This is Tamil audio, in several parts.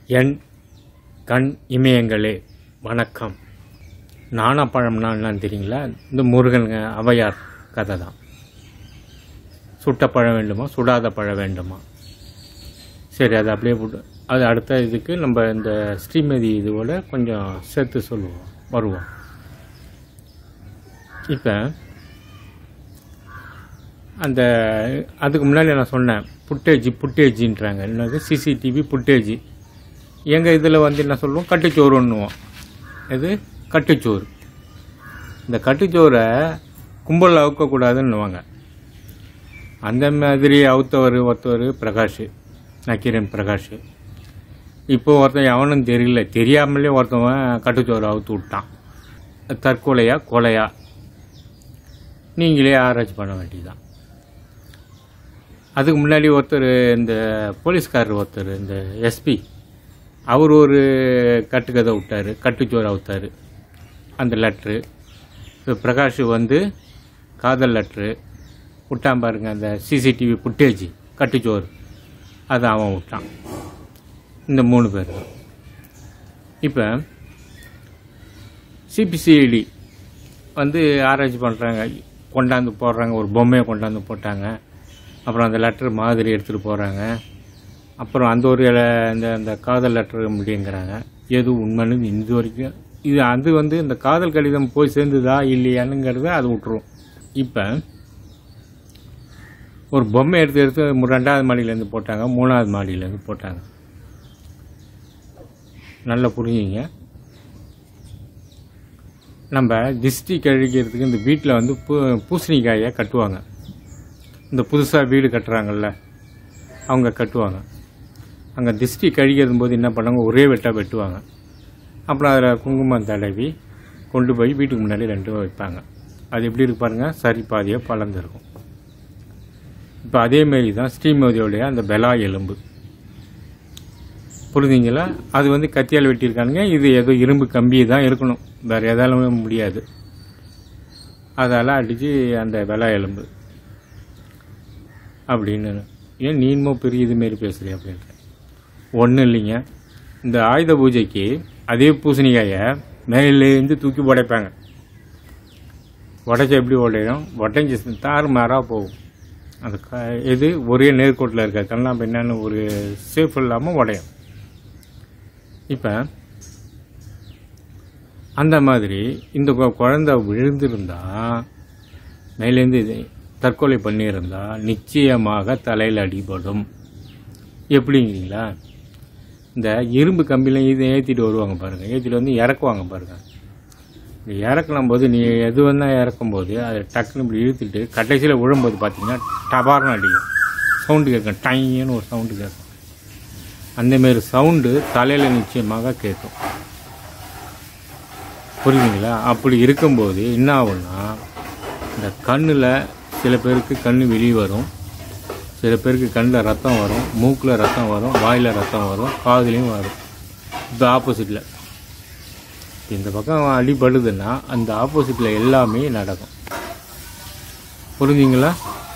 என் கண் இமயங்களே வணக்கம் நாணப்பழம்னா என்னன்னு தெரியுங்களா இந்த முருகன் ஔவையார் கதை தான் சுட்ட பழம் வேண்டுமா சுடாத பழம் வேண்டுமா சரி அது அப்படியே போட்டு அது அடுத்த இதுக்கு நம்ம இந்த ஸ்ரீமதி இதுவோட கொஞ்சம் சேர்த்து சொல்லுவோம் வருவோம் இப்போ அந்த அதுக்கு முன்னாடி நான் சொன்னேன் புட்டேஜி புட்டேஜின்றாங்க என்னது சிசிடிவி புட்டேஜி எங்கள் இதில் வந்து என்ன சொல்லுவோம் கட்டுச்சோறுன்னுவோம் இது கட்டுச்சோறு இந்த கட்டுச்சோறை கும்பல் அவுக்கக்கூடாதுன்னுவாங்க அந்த மாதிரி அவுத்தவர் ஒருத்தவர் பிரகாஷ் நக்கீரன் பிரகாஷ் இப்போ ஒருத்தன் எவனும் தெரியல தெரியாமலே ஒருத்தவன் கட்டுச்சோறு அவுத்து விட்டான் தற்கொலையா கொலையா நீங்களே ஆராய்ச்சி பண்ண வேண்டியதுதான் அதுக்கு முன்னாடி ஒருத்தர் இந்த போலீஸ்காரர் ஒருத்தர் இந்த எஸ்பி அவர் ஒரு கட்டுக்கதை விட்டார் கட்டுச்சோறு அவுத்தார் அந்த லெட்ரு இப்போ பிரகாஷ் வந்து காதல் லெட்ரு விட்டான் பாருங்க அந்த சிசிடிவி ஃபுட்டேஜ் கட்டுச்சோறு அதை அவன் விட்டான் இந்த மூணு பேர் தான் இப்போ சிபிசிஐடி வந்து ஆராய்ச்சி பண்ணுறாங்க கொண்டாந்து போடுறாங்க ஒரு பொம்மையை கொண்டாந்து போட்டாங்க அப்புறம் அந்த லெட்ரு மாதிரி எடுத்துகிட்டு போகிறாங்க அப்புறம் அந்த ஒரு இல- இந்த அந்த காதல் லெட்டர் முடியுங்கிறாங்க எது உண்மைன்னு இது வரைக்கும் இது அது வந்து இந்த காதல் கடிதம் போய் சேர்ந்துதா இல்லையானுங்கிறத அது விட்டுரும் இப்போ ஒரு பொம்மை எடுத்து எடுத்து மு- ரெண்டாவது மாடியிலேருந்து போட்டாங்க மூணாவது மாடியிலேருந்து போட்டாங்க நல்லா புரிஞ்சுங்க நம்ம திஷ்டி கழிக்கிறதுக்கு இந்த வீட்டில் வந்து பூ பூசணிக்காயை கட்டுவாங்க இந்த புதுசாக வீடு கட்டுறாங்கல்ல அவங்க கட்டுவாங்க அங்கே திஷ்டி கழிக்கிறது போது என்ன பண்ணாங்க ஒரே வெட்டாக வெட்டுவாங்க அப்புறம் அதில் குங்குமம் தடவி கொண்டு போய் வீட்டுக்கு முன்னாடி ரெண்டும் வைப்பாங்க அது எப்படி இருக்கு பாருங்க சரி பாதியாக பலர்ந்துருக்கும் இப்போ அதேமாரி தான் ஸ்ரீமதியோடைய அந்த பெலா எலும்பு புரிஞ்சுங்களா அது வந்து கத்தியால் வெட்டியிருக்கானுங்க இது ஏதோ இரும்பு கம்பி தான் இருக்கணும் வேறு எதாலுமே முடியாது அதால் அடித்து அந்த வெலா எலும்பு அப்படின்னு ஏன் நீன்மோ பெரிய இதுமாரி பேசுகிறீ அப்படின்ட்டு ஒன்றும் இல்லைங்க இந்த ஆயுத பூஜைக்கு அதே பூசணிக்காயை மேலேருந்து தூக்கி உடைப்பாங்க உடைச்சா எப்படி உடையும் உடைஞ்சி தாறுமாறாக போகும் அந்த க இது ஒரே நேர்கோட்டில் இருக்க கண்ணா பின்னான்னு ஒரு சேஃப் இல்லாமல் உடையும் இப்போ அந்த மாதிரி இந்த கொ- குழந்தை விழுந்திருந்தா மேலேருந்து இது தற்கொலை பண்ணியிருந்தா நிச்சயமாக தலையில் அடிபடும் எப்படிங்கிறீங்களா இந்த இரும்பு கம்பியில் இதை ஏற்றிட்டு வருவாங்க பாருங்கள் ஏற்றிட்டு வந்து இறக்குவாங்க பாருங்கள் இந்த இறக்கலாம் போது நீ எது வந்தால் இறக்கும் போது அதை டக்குன்னு இப்படி இழுத்துட்டு கடைசியில் விழும்போது பார்த்தீங்கன்னா டபார்னு அடிக்கும் சவுண்டு கேட்கும் டைன்னு ஒரு சவுண்டு கேட்கும் அந்தமாரி சவுண்டு தலையில் நிச்சயமாக கேட்கும் புரியுதுங்களா அப்படி இருக்கும்போது என்ன ஆகும்னா இந்த கண்ணில் சில பேருக்கு கண் வெளியே வரும் சில பேருக்கு கண்ணில் ரத்தம் வரும் மூக்கில் ரத்தம் வரும் வாயில் ரத்தம் வரும் காதுலேயும் வரும் இது ஆப்போசிட்டில் இந்த பக்கம் அடிபடுதுன்னா அந்த ஆப்போசிட்டில் எல்லாமே நடக்கும் புரிஞ்சுங்களா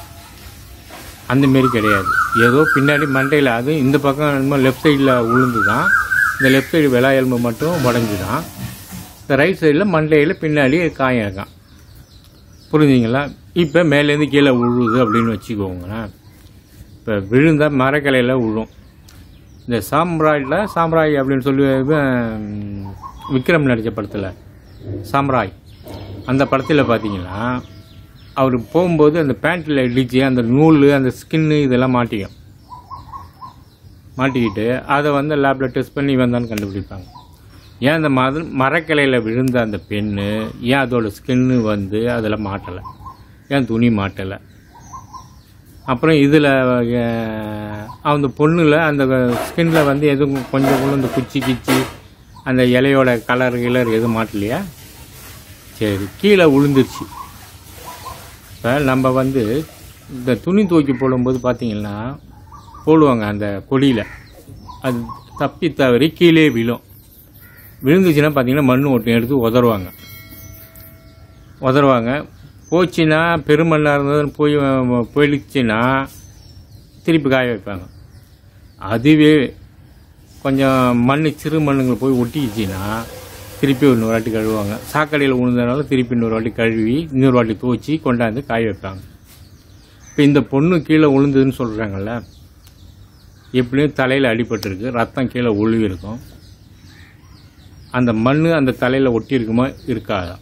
அந்த மாரி கிடையாது ஏதோ பின்னாடி மண்டையில் அது இந்த பக்கம் என்னமோ லெஃப்ட் சைடில் உளுந்து தான் இந்த லெஃப்ட் சைடு விலா எலும்பு மட்டும் உடஞ்சி தான் இந்த ரைட் சைடில் மண்டையில் பின்னாடி காயம் இருக்கான் புரிஞ்சுங்களா இப்போ மேலேருந்து கீழே விழுது அப்படின்னு வச்சுக்கோங்களேன் இப்போ விழுந்தா மரக்கிளையில் விழும் இந்த சாம்ராயில் சாம்ராய் அப்படின்னு சொல்லி இவன் விக்ரம் நடித்த படத்தில் சாம்ராய் அந்த படத்தில் பார்த்தீங்கன்னா அவர் போகும்போது அந்த பேண்ட்டில் இடிச்சு அந்த நூல் அந்த ஸ்கின்னு இதெல்லாம் மாட்டிக்கும் மாட்டிக்கிட்டு அதை வந்து லேபில் டெஸ்ட் பண்ணி வந்தான்னு கண்டுபிடிப்பாங்க ஏன் அந்த மத மரக்கிளையில் விழுந்த அந்த பெண்ணு ஏன் அதோட ஸ்கின்னு வந்து அதில் மாட்டலை ஏன் துணி மாட்டலை அப்புறம் இதில் அந்த பொண்ணில் அந்த ஸ்கின்ல வந்து எதுவும் கொஞ்சம் கூட இந்த குச்சி கிச்சி அந்த இலையோட கலர் கிலர் எதுவும் மாட்டலையா சரி கீழே விழுந்துருச்சு இப்போ நம்ம வந்து இந்த துணி துவைக்கி போடும்போது பார்த்தீங்கன்னா போடுவாங்க அந்த கொடியில் அது தப்பி தவறி கீழே விழும் விழுந்துச்சுன்னா பார்த்தீங்கன்னா மண் ஒட்டி எடுத்து உதறுவாங்க உதறுவாங்க போச்சுன்னா பெருமண்ணாக இருந்தது போய் போயிடுச்சுன்னா திருப்பி காய வைப்பாங்க அதுவே கொஞ்சம் மண் சிறு மண்ணுங்களை போய் ஒட்டிக்கிச்சின்னா திருப்பி இன்னொரு வாட்டி கழுவுவாங்க சாக்கடையில் விழுந்ததுனால திருப்பி இன்னொரு வாட்டி கழுவி இன்னொரு வாட்டி துவச்சி கொண்டாந்து காய வைப்பாங்க இப்போ இந்த பொண்ணு கீழே விழுந்ததுன்னு சொல்கிறாங்கல்ல எப்படியும் தலையில் அடிபட்டிருக்கு ரத்தம் கீழே ஒழுவி இருக்கும் அந்த மண் அந்த தலையில் ஒட்டி இருக்குமா இருக்காதா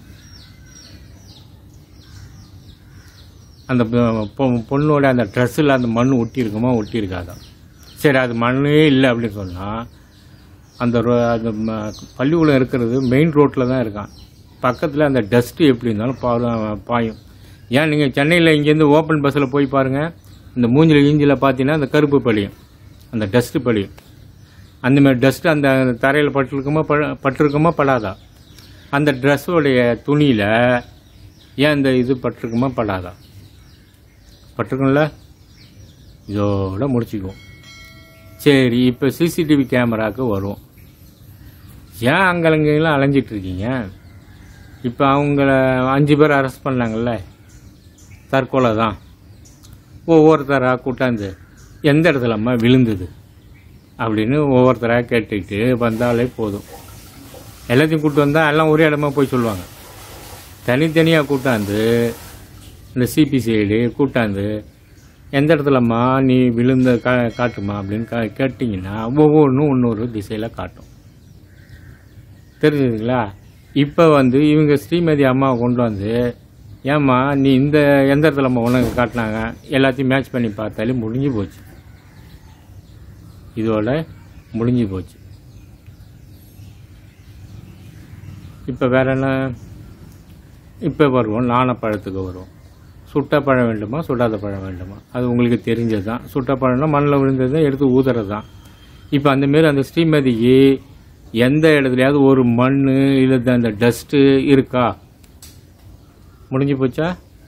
அந்த பொ- பொ- பொண்ணோட அந்த ட்ரெஸ்ஸில் அந்த மண் ஒட்டி இருக்குமா ஒட்டி இருக்காதா சரி அது மண்ணே இல்லை அப்படின்னு சொன்னால் அந்த ரோ- அந்த ம- பள்ளிக்கூடம் இருக்கிறது மெயின் ரோட்டில் தான் இருக்கான் பக்கத்தில் அந்த டஸ்ட்டு எப்படி இருந்தாலும் பா- பாயும் ஏன் நீங்கள் சென்னையில் இங்கேருந்து ஓப்பன் பஸ்ஸில் போய் பாருங்கள் இந்த மூஞ்சில் ஈஞ்சில் பார்த்தீங்கன்னா அந்த கருப்பு பழியும் அந்த டஸ்ட்டு பழியும் அந்த மாதிரி டஸ்ட்டு அந்த தரையில் பட்டிருக்குமா ப பட்டிருக்குமா படாதா அந்த ட்ரெஸ்ஸோடைய துணியில் ஏன் இந்த இது பட்டிருக்குமா படாதா பட்டிருக்கும்ல இதோட முடிச்சுக்குவோம் சரி இப்போ சிசிடிவி கேமராவுக்கு வருவோம் ஏன் அங்கெல்லாம் அலைஞ்சிட்டு இருக்கீங்க இப்போ அவங்கள அஞ்சு பேர் அரெஸ்ட் பண்ணாங்கல்ல தற்கொலை தான் ஒவ்வொருத்தராக கூட்டாந்து எந்த இடத்துலம்மா விழுந்தது அப்படின்னு ஒவ்வொருத்தராக கேட்டுக்கிட்டு வந்தாலே போதும் எல்லாத்தையும் கூட்டு வந்தால் எல்லாம் ஒரே இடமா போய் சொல்லுவாங்க தனித்தனியாக கூட்டாந்து இந்த சிபிசிஐடி கூட்டாந்து எந்த இடத்துலம்மா நீ விழுந்த கா காட்டுமா அப்படின்னு கா கேட்டிங்கன்னா ஒவ்வொன்றும் இன்னொரு திசையில் காட்டும் தெரிஞ்சுதுங்களா இப்போ வந்து இவங்க ஸ்ரீமதி அம்மாவை கொண்டு வந்து ஏம்மா நீ இந்த எந்த இடத்துலம்மா உனக்கு காட்டினாங்க எல்லாத்தையும் மேட்ச் பண்ணி பார்த்தாலே முடிஞ்சு போச்சு இதோட முடிஞ்சு போச்சு இப்போ வேற என்ன இப்போ வருவோம் நாணப்பழத்துக்கு வருவோம் சுட்ட பழம் வேண்டுமா சுடாத பழம் வேண்டுமா அது உங்களுக்கு தெரிஞ்சது தான் சுட்ட பழம்னா மண்ணில் விழுந்தது தான் எடுத்து ஊதுறது தான் இப்போ அந்தமாரி அந்த ஸ்ரீமதிக்கு எந்த இடத்துலையாவது ஒரு மண் இல்லை அந்த டஸ்ட்டு இருக்கா முடிஞ்சு போச்சா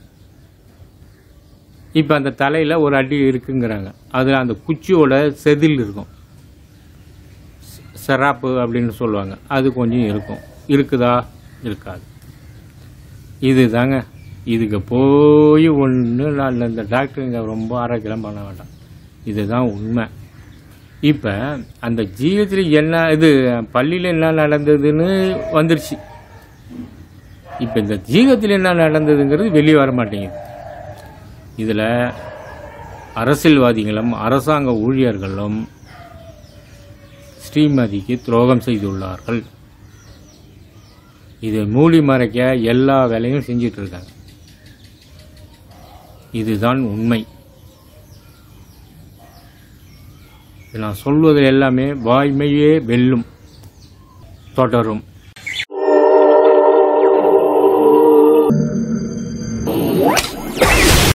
இப்போ அந்த தலையில் ஒரு அடி இருக்குங்கிறாங்க அதில் அந்த குச்சியோட செதில் இருக்கும் செ- செராப்பு அப்படின்னு சொல்லுவாங்க அது கொஞ்சம் இருக்கும் இருக்குதா இருக்காது இதுதாங்க இதுக்கு போய் ஒன்று நான் இந்த டாக்டருங்க ரொம்ப ஆரோக்கியம் பண்ண வேண்டாம் இதுதான் உண்மை இப்போ அந்த ஜீவத்தில் என்ன இது பள்ளியில் என்ன நடந்ததுன்னு வந்துருச்சு இப்போ இந்த ஜீவத்தில் என்ன நடந்ததுங்கிறது வெளியே வர மாட்டேங்குது இதில் அரசியல்வாதிகளும் அரசாங்க ஊழியர்களும் ஸ்ரீமதிக்கு துரோகம் செய்துள்ளார்கள் இது மூடி மறைக்க எல்லா வேலையும் செஞ்சிட்டு இருக்காங்க இதுதான் உண்மை இது நான் சொல்வது எல்லாமே வாய்மையே வெல்லும் தொடரும்